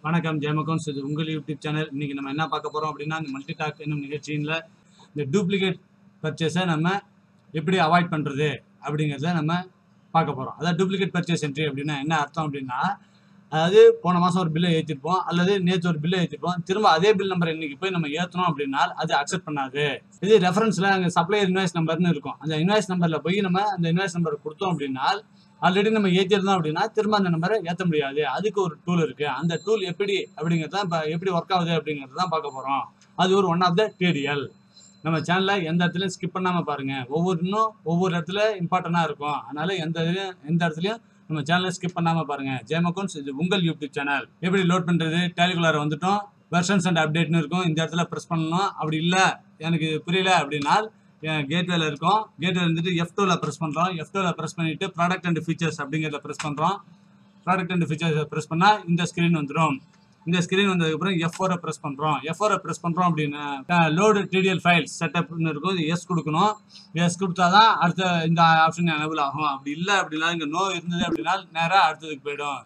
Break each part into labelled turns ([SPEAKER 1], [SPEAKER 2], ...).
[SPEAKER 1] வணக்கம் ஜெயமகோன்ஸ் இது உங்கள் யூடியூப் சேனல் இன்னைக்கு நம்ம என்ன பார்க்க போறோம் அப்படின்னா இந்த மல்டி டாக் என்னும் நிகழ்ச்சியில் இந்த டூப்ளிகேட் பர்ச்சேஸை நம்ம எப்படி அவாய்ட் பண்றது அப்படிங்கிறத நம்ம பார்க்க போறோம் அதாவது டூப்ளிகேட் பர்ச்சேஸ் என்ட்ரி அப்படின்னா என்ன அர்த்தம் அப்படின்னா அதாவது போன மாதம் ஒரு பில்லை ஏற்றிருப்போம் அல்லது நேற்று ஒரு பில்லை ஏற்றிருப்போம் திரும்ப அதே பில் நம்பர் இன்னைக்கு போய் நம்ம ஏற்றணும் அப்படின்னா அது அக்செப்ட் பண்ணாது இது ரெஃபரன்ஸில் அங்கே சப்ளையர் இன்வாய்ஸ் நம்பர்னு இருக்கும் அந்த இன்வாய்ஸ் நம்பரில் போய் நம்ம அந்த இன்வாய்ஸ் நம்பர் கொடுத்தோம் அப்படின்னா ஆல்ரெடி நம்ம ஏற்றிருந்தோம் அப்படின்னா திரும்ப அந்த நம்பரை ஏற்ற முடியாது அதுக்கு ஒரு டூல் இருக்கு அந்த டூல் எப்படி அப்படிங்கிறது தான் இப்போ எப்படி ஒர்க் ஆகுது அப்படிங்கிறது தான் பார்க்க போகிறோம் அது ஒரு ஒன் ஆஃப் த டிடிஎல் நம்ம சேனலில் எந்த இடத்துலையும் ஸ்கிப் பண்ணாமல் பாருங்க ஒவ்வொரு இன்னும் ஒவ்வொரு இடத்துல இம்பார்ட்டண்டாக இருக்கும் அதனால எந்த இதுலையும் எந்த இடத்துலையும் நம்ம சேனலை ஸ்கிப் பண்ணாமல் பாருங்க ஜெயமகோன்ஸ் இது உங்கள் யூடியூப் சேனல் எப்படி லோட் பண்ணுறது டேலிகுலர் வந்துட்டோம் வெர்ஷன்ஸ் அண்ட் அப்டேட்னு இருக்கும் இந்த இடத்துல ப்ரெஸ் பண்ணணும் அப்படி இல்லை எனக்கு இது புரியல அப்படின்னா கேட்வேல இருக்கும் கேட்வே வந்துட்டு எஃப் டூவில் ப்ரெஸ் பண்ணுறோம் எஃப் டூவில் ப்ரெஸ் பண்ணிட்டு ப்ராடக்ட் அண்ட் ஃபீச்சர்ஸ் அப்படிங்கிறத ப்ரெஸ் பண்ணுறோம் ப்ராடக்ட் அண்ட் ஃபீச்சர்ஸ் ப்ரெஸ் பண்ணால் இந்த ஸ்க்ரீன் வந்துடும் இந்த ஸ்க்ரீன் வந்ததுக்கப்புறம் எஃப் ஃபோரை ப்ரெஸ் பண்ணுறோம் எஃப் ஃபோரை ப்ரெஸ் பண்ணுறோம் அப்படின்னா லோடு டிடிஎல் ஃபைல்ஸ் செட்டப்னு இருக்கும் இது எஸ் கொடுக்கணும் எஸ் கொடுத்தா தான் அடுத்த இந்த ஆப்ஷன் எனபிள் ஆகும் அப்படி இல்லை அப்படின்னா இங்கே நோ இருந்தது அப்படின்னா நேராக அடுத்ததுக்கு போயிடும்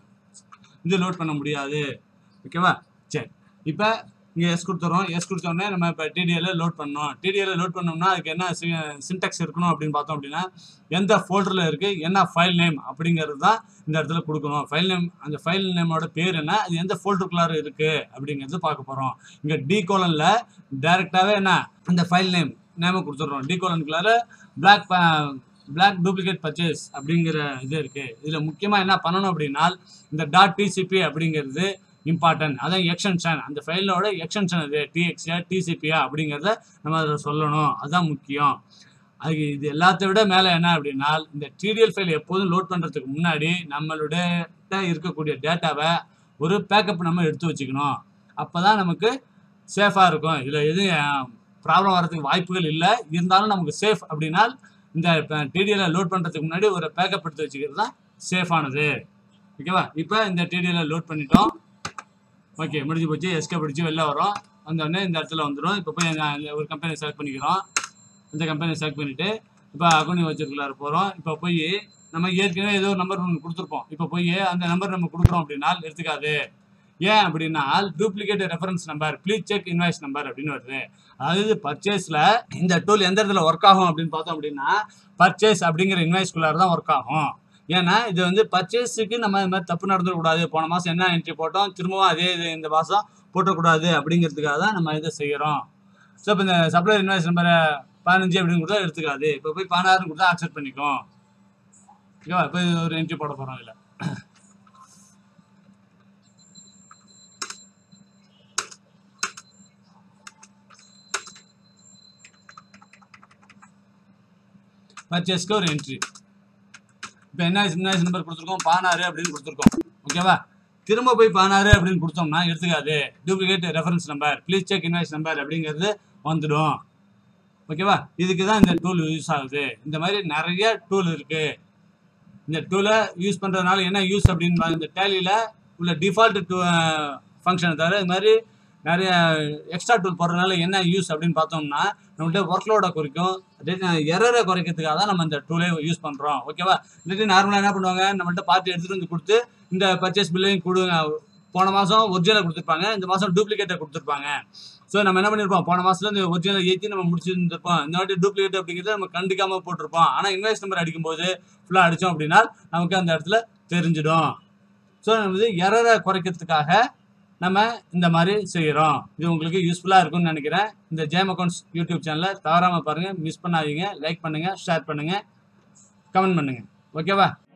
[SPEAKER 1] இது லோட் பண்ண முடியாது ஓகேவா சரி இப்போ இங்கே எஸ் கொடுத்துறோம் எஸ் கொடுத்த உடனே நம்ம இப்போ டிடிஎல்ல லோட் பண்ணோம் டிடிஎல்ல லோட் பண்ணோம்னா அதுக்கு என்ன சின்டெக்ஸ் இருக்கணும் அப்படின்னு பார்த்தோம் அப்படின்னா எந்த ஃபோல்டரில் இருக்குது என்ன ஃபைல் நேம் அப்படிங்கிறது தான் இந்த இடத்துல கொடுக்கணும் ஃபைல் நேம் அந்த ஃபைல் நேமோட பேர் என்ன அது எந்த ஃபோல்டருக்குள்ளார இருக்குது அப்படிங்கிறது பார்க்க போகிறோம் இங்கே டி கோலனில் டைரெக்டாகவே என்ன அந்த ஃபைல் நேம் நேமை கொடுத்துட்றோம் டி கோலனுக்குள்ளார பிளாக் பிளாக் டூப்ளிகேட் பர்ச்சேஸ் அப்படிங்கிற இது இருக்குது இதில் முக்கியமாக என்ன பண்ணணும் அப்படின்னா இந்த டாட் டிசிபி அப்படிங்கிறது இம்பார்ட்டன்ட் அதான் எக்ஸ்டென்ஷன் அந்த ஃபைலோட எக்ஸ்டென்ஷன் அது டிஎக்ஸியா டிசிபியா அப்படிங்கிறத நம்ம அதில் சொல்லணும் அதுதான் முக்கியம் அதுக்கு இது எல்லாத்த விட மேலே என்ன அப்படின்னா இந்த டிடிஎல் ஃபைல் எப்போதும் லோட் பண்ணுறதுக்கு முன்னாடி நம்மளுடைய இருக்கக்கூடிய டேட்டாவை ஒரு பேக்கப் நம்ம எடுத்து வச்சுக்கணும் அப்போ தான் நமக்கு சேஃபாக இருக்கும் இதில் எதுவும் ப்ராப்ளம் வரதுக்கு வாய்ப்புகள் இல்லை இருந்தாலும் நமக்கு சேஃப் அப்படின்னா இந்த டிடிஎல்லை லோட் பண்ணுறதுக்கு முன்னாடி ஒரு பேக்கப் எடுத்து வச்சுக்கிறது தான் சேஃபானது ஓகேவா இப்போ இந்த டிடிஎல்லை லோட் பண்ணிட்டோம் ஓகே முடிஞ்சு போச்சு எஸ்கே பிடிச்சி வெளில வரும் வந்தோடனே இந்த இடத்துல வந்துடும் இப்போ போய் இந்த இந்த ஒரு கம்பெனி செலக்ட் பண்ணிக்கிறோம் இந்த கம்பெனி செலக்ட் பண்ணிவிட்டு இப்போ அக்கௌண்ட் வச்சிருக்கலாரு போகிறோம் இப்போ போய் நம்ம ஏற்கனவே ஏதோ ஒரு நம்பர் ஒன்று கொடுத்துருப்போம் இப்போ போய் அந்த நம்பர் நம்ம கொடுக்குறோம் அப்படின்னா எடுத்துக்காது ஏன் அப்படின்னா duplicate reference number please check invoice number அப்படின்னு வருது அதாவது பர்ச்சேஸில் இந்த டூல் எந்த இடத்துல ஒர்க் ஆகும் அப்படின்னு பார்த்தோம் அப்படின்னா பர்ச்சேஸ் அப்படிங்கிற இன்வாய்ஸ்குள்ளார தான் ஒர்க் ஆகும் ஏன்னா இது வந்து பர்ச்சேஸுக்கு நம்ம இது மாதிரி தப்பு நடந்துடக்கூடாது போன மாதம் என்ன என்ட்ரி போட்டோம் திரும்பவும் அதே இது இந்த மாதம் போட்டக்கூடாது அப்படிங்கிறதுக்காக தான் நம்ம இதை செய்கிறோம் ஸோ இப்போ இந்த சப்ளையர் இன்வாய்ஸ் நம்பரை பதினஞ்சு அப்படின்னு கொடுத்தா எடுத்துக்காது இப்போ போய் பதினாறுன்னு கொடுத்தா அக்செப்ட் பண்ணிக்கும் ஓகேவா இப்போ இது ஒரு என்ட்ரி போட போகிறோம் இதில் பர்ச்சேஸ்க்கு ஒரு என்ட்ரி இப்போ என்ன இன்வாய்ஸ் நம்பர் கொடுத்துருக்கோம் பதினாறு அப்படின்னு கொடுத்துருக்கோம் ஓகேவா திரும்ப போய் பதினாறு அப்படின்னு கொடுத்தோம்னா எடுத்துக்காது duplicate reference number please check invoice number அப்படிங்கிறது வந்துடும் ஓகேவா இதுக்கு தான் இந்த டூல் யூஸ் ஆகுது இந்த மாதிரி நிறைய டூல் இருக்கு இந்த டூலை யூஸ் பண்ணுறதுனால என்ன யூஸ் அப்படின்னு இந்த டேலியில் உள்ள டிஃபால்ட் டூ ஃபங்க்ஷனை தவிர இது மாதிரி நிறைய எக்ஸ்ட்ரா டூல் போடுறதுனால என்ன யூஸ் அப்படின்னு பார்த்தோம்னா நம்மள்ட்ட ஒர்க் லோடை குறைக்கும் எரரை குறைக்கிறதுக்காக தான் நம்ம இந்த டூலே யூஸ் பண்ணுறோம் ஓகேவா இல்லாட்டி நார்மலாக என்ன பண்ணுவாங்க நம்மள்ட்ட பார்ட்டி எடுத்துகிட்டு வந்து கொடுத்து இந்த பர்ச்சேஸ் பில்லையும் கொடுங்க போன மாதம் ஒரிஜினல் கொடுத்துருப்பாங்க இந்த மாதம் டூப்ளிகேட்டை கொடுத்துருப்பாங்க ஸோ நம்ம என்ன பண்ணியிருப்போம் போன மாதத்துல இந்த ஒரிஜினல் ஏற்றி நம்ம முடிச்சிருந்துருப்போம் இந்த வாட்டி டூப்ளிகேட் அப்படிங்கிறத நம்ம கண்டுக்காமல் போட்டிருப்போம் ஆனால் இன்வாய்ஸ் நம்பர் அடிக்கும்போது ஃபுல்லாக அடித்தோம் அப்படின்னா நமக்கு அந்த இடத்துல தெரிஞ்சிடும் ஸோ நம்ம வந்து எரரை குறைக்கிறதுக்காக நம்ம இந்த மாதிரி செய்கிறோம் இது உங்களுக்கு யூஸ்ஃபுல்லாக இருக்கும்னு நினைக்கிறேன் இந்த ஜேம் அக்கௌண்ட்ஸ் யூடியூப் சேனலை தவறாமல் பாருங்கள் மிஸ் பண்ணாதீங்க லைக் பண்ணுங்கள் ஷேர் பண்ணுங்கள் கமெண்ட் பண்ணுங்கள் ஓகேவா